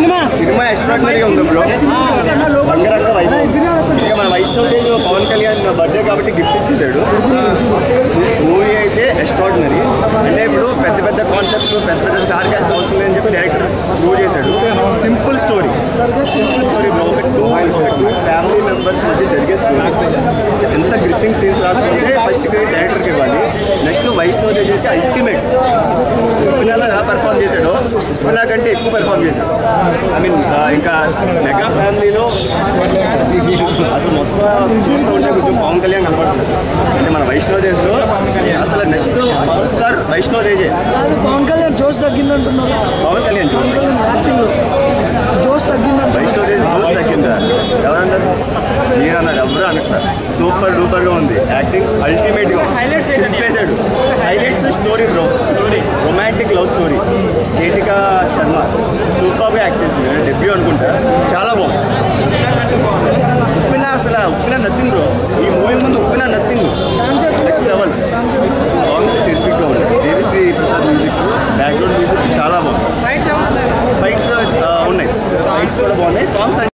cinema cinema ఎక్స్ట్రాడినరీగా ఉంది bro రంగరంగ వైభవం ఇంకా మన వైష్ణవ్ తేజ్ పవన్ కళ్యాణ్ బర్త్డే కాబట్టి గిఫ్ట్ ఇచ్చేసాడు మూవీ అయితే ఎక్స్ట్రాడినరీ అంటే ఇప్పుడు పెద్ద పెద్ద కాన్సెప్ట్స్ పెద్ద పెద్ద స్టార్ క్యాస్ట్ అవసరం లేదని చెప్పి డైరెక్టర్ ప్రూవ్ చేశాడు simple story simple story bro ఒక టూ ఒక టూ ఫ్యామిలీ మెంబర్స్ మధ్య జరిగే స్టోరీ ఎంత గ్రిప్పింగ్ సీన్స్ రాసుకుంటే ఫస్ట్ క్రెడిట్ డైరెక్టర్కి ఇవ్వాలి నెక్స్ట్ వైష్ణవ్ తేజ్ అయితే అల్టిమేట్ ఉప్పినాలో ఎలా పెర్ఫామ్ చేశాడో ఉప్పినా కంటే ఎక్కువ పెర్ఫామ్ చేశాడు ఐ మీన్ ఇంకా మెగా ఫ్యామిలీలో అసలు మొత్తం చూస్తూ ఉంటే కొంచెం పవన్ కళ్యాణ్ కనపడుతుంది అంటే మన వైష్ణవ్ తేజ్లో అసలు నెక్స్ట్ పవర్ స్టార్ వైష్ణవ్ తేజే అది పవన్ కళ్యాణ్ జోష్ తగ్గిందంటున్నారు పవన్ కళ్యాణ్ పవన్ కళ్యాణ్ యాక్టింగ్ జోష్ తగ్గిందంటున్నారు వైష్ణవ్ తేజ్ రోజు తగ్గిందా ఎవరన్నారు మీరు అన్నారు ఎవరు అంటున్నారు సూపర్ డూపర్గా ఉంది యాక్టింగ్ అల్టిమేట్గా చింపేశాడు highlights story bro story romantic love story Ketika Sharma సూపర్గా యాక్ట్ చేసింది డెబ్యూ అనుకుంటా చాలా బాగుంది ఉప్పిన అసలు ఉప్పిన నథింగ్ బ్రో ఈ మూవీ ముందు Uppena nothing next level songs టెరిఫిక్గా ఉంది Devi Sri Prasad music background music చాలా బాగుంది ఫైట్స్ ఉన్నాయి ఫైట్స్ కూడా బాగున్నాయి సాంగ్స్